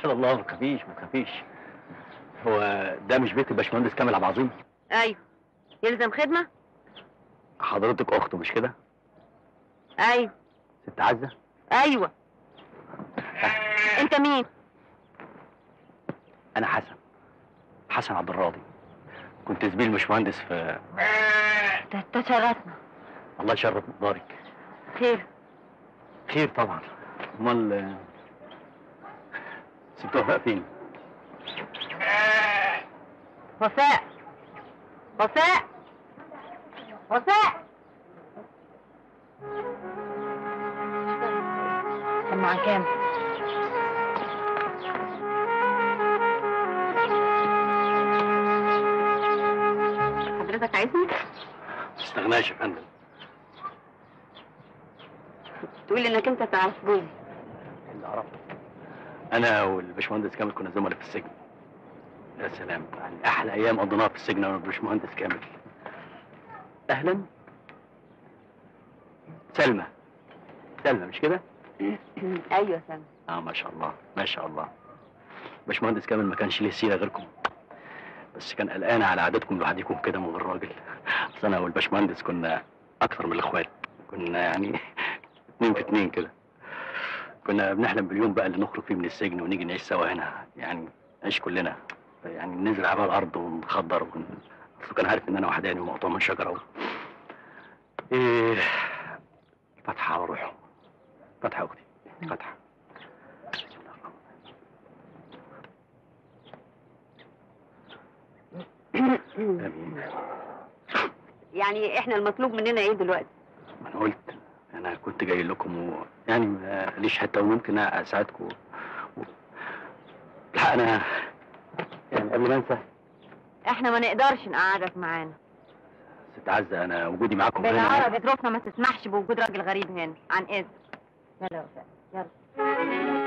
على الله ما تخافيش ما تخافيش هو ده مش بيت الباشمهندس كامل عبد العظيم ايوه يلزم خدمه حضرتك اخته مش كده ايوه ست عزه ايوه انت مين انا حسن حسن عبد الراضي كنت زميل باشمهندس في ده تشرفنا الله يشرف مقدارك خير خير طبعا امال آه، سبتوها بقى فين وفاء وفاء وفاء كان مع كام حضرتك عايزني ما تستغناش يا فندم تقول انك انت تعرف جوزي اللي عرفته انا والباشمهندس كامل كنا زملاء في السجن يا سلام يعني احلى ايام قضيناها في السجن انا والباشمهندس كامل اهلا سلمى سلمى مش كده ايوه سامي اه ما شاء الله ما شاء الله باشمهندس كامل ما كانش ليه سيره غيركم بس كان قلقان على عادتكم لوحدكم كده من غير راجل اصل انا والباشمهندس كنا اكثر من الاخوات كنا يعني اتنين في اتنين كده كنا بنحلم باليوم بقى اللي نخرج فيه من السجن ونيجي نعيش سوا هنا يعني نعيش كلنا يعني نزرع بقى الارض ونخضر ون... اصله كان عارف ان انا وحداني ومقطوع من شجره و... ايه فتحه على روحه فتحه يا اختي فتحه آمين. يعني احنا المطلوب مننا ايه دلوقتي ما انا قلت انا كنت جاي لكم و... يعني ما ليش حته وممكن اساعدكم و... لا انا يعني قبل ما انسى احنا ما نقدرش نقعدك معانا ست عزه انا وجودي معاكم هنا بالعربي ظروفنا ما تسمحش بوجود راجل غريب هنا عن اذن يلا يا وفاء يلا